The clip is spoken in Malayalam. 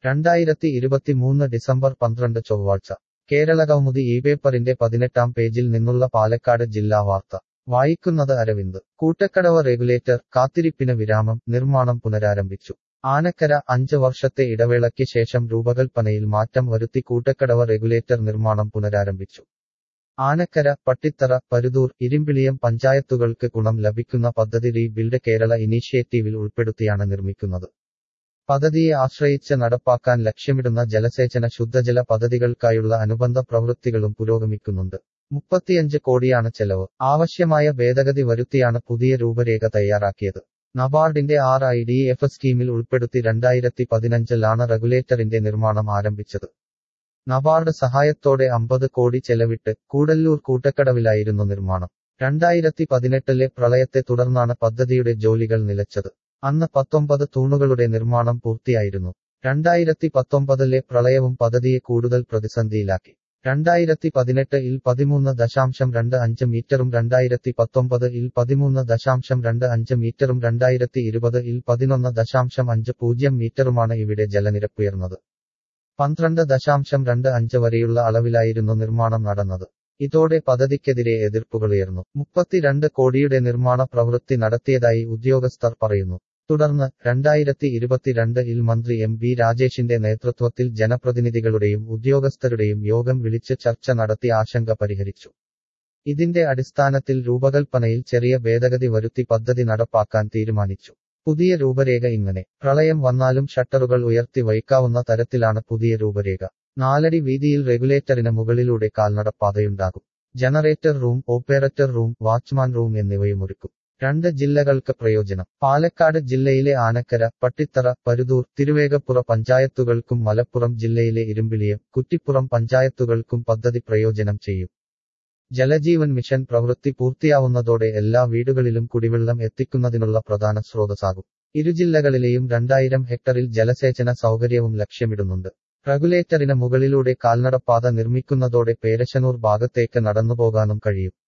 രണ്ടായിരത്തി ഇരുപത്തിമൂന്ന് ഡിസംബർ പന്ത്രണ്ട് ചൊവ്വാഴ്ച കേരളകൗമുദി ഈ പേപ്പറിന്റെ പതിനെട്ടാം പേജിൽ നിന്നുള്ള പാലക്കാട് ജില്ലാ വാർത്ത വായിക്കുന്നത് അരവിന്ദ് കൂട്ടക്കടവ റെഗുലേറ്റർ കാത്തിരിപ്പിന് വിരാമം നിർമ്മാണം പുനരാരംഭിച്ചു ആനക്കര അഞ്ച് വർഷത്തെ ഇടവേളയ്ക്ക് ശേഷം രൂപകൽപ്പനയിൽ മാറ്റം വരുത്തി കൂട്ടക്കടവ റെഗുലേറ്റർ നിർമ്മാണം പുനരാരംഭിച്ചു ആനക്കര പട്ടിത്തറ പരുതൂർ ഇരിമ്പിളിയം പഞ്ചായത്തുകൾക്ക് ഗുണം ലഭിക്കുന്ന പദ്ധതി റീബിൽഡ് കേരള ഇനീഷ്യേറ്റീവിൽ ഉൾപ്പെടുത്തിയാണ് നിർമ്മിക്കുന്നത് പദ്ധതിയെ ആശ്രയിച്ച് നടപ്പാക്കാൻ ലക്ഷ്യമിടുന്ന ജലസേചന ശുദ്ധജല പദ്ധതികൾക്കായുള്ള അനുബന്ധ പ്രവൃത്തികളും പുരോഗമിക്കുന്നുണ്ട് മുപ്പത്തിയഞ്ച് കോടിയാണ് ചെലവ് ആവശ്യമായ ഭേദഗതി വരുത്തിയാണ് പുതിയ രൂപരേഖ തയ്യാറാക്കിയത് നബാർഡിന്റെ ആർ ഐ ഡി എഫ് സ്കീമിൽ ഉൾപ്പെടുത്തി രണ്ടായിരത്തി പതിനഞ്ചിലാണ് റെഗുലേറ്ററിന്റെ നിർമ്മാണം ആരംഭിച്ചത് നബാർഡ് സഹായത്തോടെ അമ്പത് കോടി ചെലവിട്ട് കൂടല്ലൂർ കൂട്ടക്കടവിലായിരുന്നു നിർമ്മാണം രണ്ടായിരത്തി പതിനെട്ടിലെ പ്രളയത്തെ തുടർന്നാണ് പദ്ധതിയുടെ ജോലികൾ നിലച്ചത് അന്ന് പത്തൊമ്പത് തൂണുകളുടെ നിർമ്മാണം പൂർത്തിയായിരുന്നു രണ്ടായിരത്തി പത്തൊമ്പതിലെ പ്രളയവും പദ്ധതിയെ കൂടുതൽ പ്രതിസന്ധിയിലാക്കി രണ്ടായിരത്തി പതിനെട്ട് ഇൽ പതിമൂന്ന് ദശാംശം രണ്ട് അഞ്ച് മീറ്ററും രണ്ടായിരത്തി പത്തൊമ്പത് ഇൽ പതിമൂന്ന് ദശാംശം രണ്ട് അഞ്ച് മീറ്ററും രണ്ടായിരത്തി ഇരുപത് ഇൽ പതിനൊന്ന് ദശാംശം അഞ്ച് പൂജ്യം മീറ്ററുമാണ് ഇവിടെ ജലനിരപ്പുയർന്നത് പന്ത്രണ്ട് ദശാംശം രണ്ട് അഞ്ച് വരെയുള്ള അളവിലായിരുന്നു നിർമ്മാണം നടന്നത് ഇതോടെ പദ്ധതിക്കെതിരെ എതിർപ്പുകളുയർന്നു മുപ്പത്തിരണ്ട് കോടിയുടെ നിർമ്മാണ പ്രവൃത്തി നടത്തിയതായി ഉദ്യോഗസ്ഥർ പറയുന്നു തുടർന്ന് രണ്ടായിരത്തി ഇരുപത്തിരണ്ട് ഇൽ മന്ത്രി എം ബി രാജേഷിന്റെ നേതൃത്വത്തിൽ ജനപ്രതിനിധികളുടെയും ഉദ്യോഗസ്ഥരുടെയും യോഗം വിളിച്ച് ചർച്ച നടത്തി ആശങ്ക പരിഹരിച്ചു ഇതിന്റെ അടിസ്ഥാനത്തിൽ രൂപകൽപ്പനയിൽ ചെറിയ ഭേദഗതി വരുത്തി പദ്ധതി നടപ്പാക്കാൻ തീരുമാനിച്ചു പുതിയ രൂപരേഖ ഇങ്ങനെ പ്രളയം വന്നാലും ഷട്ടറുകൾ ഉയർത്തി വയ്ക്കാവുന്ന തരത്തിലാണ് പുതിയ രൂപരേഖ നാലടി വീതിയിൽ റെഗുലേറ്ററിന് മുകളിലൂടെ കാൽനടപ്പാതയുണ്ടാകും generator room operator room watchman room എന്നിവയും ഒരുക്കും രണ്ട് ജില്ലകൾക്ക് പ്രയോജനം പാലക്കാട് ജില്ലയിലെ ആനക്കര പട്ടിത്തറ പരുതൂർ തിരുവേഗപ്പുറ പഞ്ചായത്തുകൾക്കും മലപ്പുറം ജില്ലയിലെ ഇരുമ്പിളിയം കുറ്റിപ്പുറം പഞ്ചായത്തുകൾക്കും പദ്ധതി പ്രയോജനം ചെയ്യും ജലജീവൻ മിഷൻ പ്രവൃത്തി പൂർത്തിയാവുന്നതോടെ എല്ലാ വീടുകളിലും കുടിവെള്ളം എത്തിക്കുന്നതിനുള്ള പ്രധാന സ്രോതസ്സാകും ഇരു ജില്ലകളിലെയും രണ്ടായിരം ഹെക്ടറിൽ ജലസേചന സൗകര്യവും ലക്ഷ്യമിടുന്നുണ്ട് റെഗുലേറ്ററിന് മുകളിലൂടെ കാൽനടപ്പാത നിർമ്മിക്കുന്നതോടെ പേരശനൂർ ഭാഗത്തേക്ക് നടന്നുപോകാനും കഴിയും